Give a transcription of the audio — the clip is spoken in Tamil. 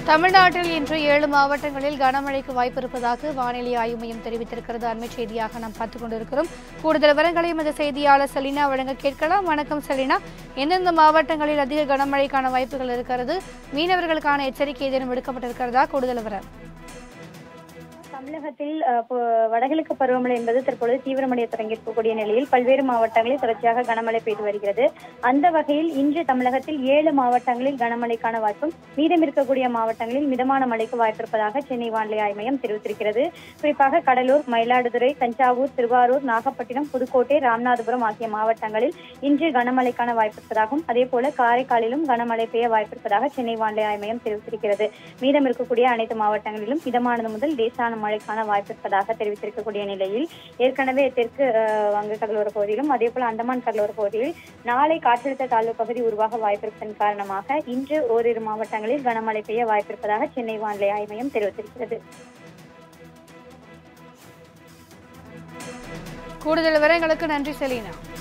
தமிழ்நாட்டில் இன்று ஏழு மாவட்டங்களில் கனமழைக்கு வாய்ப்பு இருப்பதாக வானிலை ஆய்வு மையம் தெரிவித்திருக்கிறது அண்மை செய்தியாக நாம் பார்த்துக் கொண்டிருக்கிறோம் கூடுதல் விவரங்களை எமது செய்தியாளர் செலினா வழங்க கேட்கலாம் வணக்கம் செலினா எந்தெந்த மாவட்டங்களில் அதிக கனமழைக்கான வாய்ப்புகள் இருக்கிறது மீனவர்களுக்கான எச்சரிக்கை ஏதேனும் விடுக்கப்பட்டிருக்கிறதா கூடுதல் விவரம் தமிழகத்தில் அஹ், இப்போ வடகிழக்கு பருவமழை என்பது தற்பொழுது தீவிரமடைய தொடங்கியிருக்கக்கூடிய நிலையில் பல்வேறு மாவட்டங்களில் தொடர்ச்சியாக கனமழை பெய்து வருகிறது அந்த வகையில் இன்று தமிழகத்தில் ஏழு மாவட்டங்களில் கனமழைக்கான வாய்ப்பும் மீதம் இருக்கக்கூடிய மாவட்டங்களில் மிதமான மழைக்கு வாய்ப்பிருப்பதாக சென்னை வானிலை ஆய்வு மையம் தெரிவித்திருக்கிறது குறிப்பாக கடலூர் மயிலாடுதுறை தஞ்சாவூர் திருவாரூர் நாகப்பட்டினம் புதுக்கோட்டை ராமநாதபுரம் ஆகிய மாவட்டங்களில் இன்று கனமழைக்கான வாய்ப்பிருப்பதாகவும் அதே போல காரைக்காலிலும் கனமழை பெய்ய வாய்ப்பிருப்பதாக சென்னை வானிலை ஆய்வு மையம் தெரிவித்திருக்கிறது மீதம் இருக்கக்கூடிய அனைத்து மாவட்டங்களிலும் மிதமானது முதல் லேசான மழைக்கான வாய்ப்பிருப்பதாக தெரிவித்திருக்கக்கூடிய நிலையில் ஏற்கனவே தெற்கு அஹ், வங்க கடலோர பகுதியிலும் அதே போல அந்தமான் கடலோர பகுதியில் நாளை காற்றழுத்த தாழ்வு பகுதி உருவாக வாய்ப்பிருப்பதன் காரணமாக இன்று ஓரிரு மாவட்டங்களில் கனமழை பெய்ய வாய்ப்பிருப்பதாக சென்னை வானிலை ஆய்வு மையம் தெரிவித்திருக்கிறது கூடுதல் விவரங்களுக்கு நன்றி செலினா